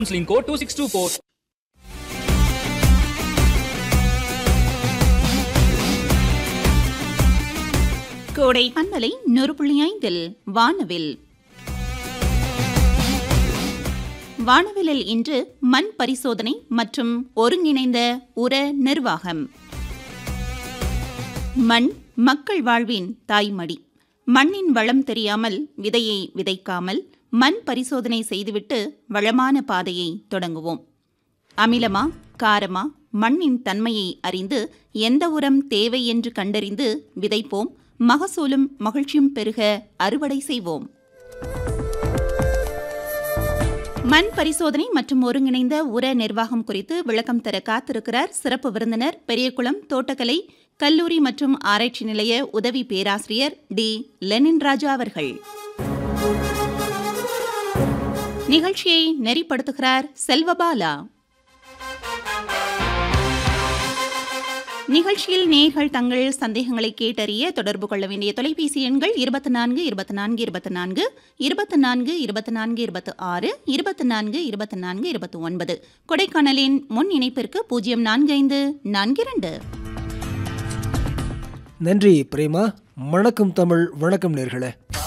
counseling code 2624. கோடை பண்பலை நூறு புள்ளி ஐந்தில் வானவில் வானவிலில் இன்று மண் பரிசோதனை மற்றும் ஒருங்கிணைந்த உர நிர்வாகம் மண் மக்கள் வாழ்வின் தாய்மடி மண்ணின் வளம் தெரியாமல் விதையை விதைக்காமல் மண் பரிசோதனை செய்துவிட்டு வளமான பாதையை தொடங்குவோம் அமிலமா காரமா மண்ணின் தன்மையை அறிந்து எந்த உரம் தேவை என்று கண்டறிந்து விதைப்போம் மகசூலும் மகிழ்ச்சியும் பெருக அறுவடை செய்வோம் மண் பரிசோதனை மற்றும் ஒருங்கிணைந்த உர நிர்வாகம் குறித்து விளக்கம் தர காத்திருக்கிறார் சிறப்பு விருந்தினர் பெரியகுளம் தோட்டக்கலை கல்லூரி மற்றும் ஆராய்ச்சி நிலைய உதவி பேராசிரியர் டி லெனின் ராஜா அவர்கள் நிகழ்ச்சியை நெறிப்படுத்துகிறார் செல்வபாலா நிகழ்ச்சியில் நேர்கள் தங்கள் சந்தேகங்களை கேட்டறிய தொடர்பு கொள்ள வேண்டிய தொலைபேசி எண்கள் இருபத்தி நான்கு இருபத்தி நான்கு இருபத்தி நான்கு இருபத்தி நான்கு இருபத்தி நான்கு இருபத்தி ஆறு இருபத்தி நான்கு இருபத்தி நான்கு இருபத்தி ஒன்பது கொடைக்கானலின் முன் இணைப்பிற்கு பூஜ்ஜியம் நான்கு ஐந்து நான்கு இரண்டு நன்றி பிரேமா வணக்கம் தமிழ் வணக்கம் நேர்களே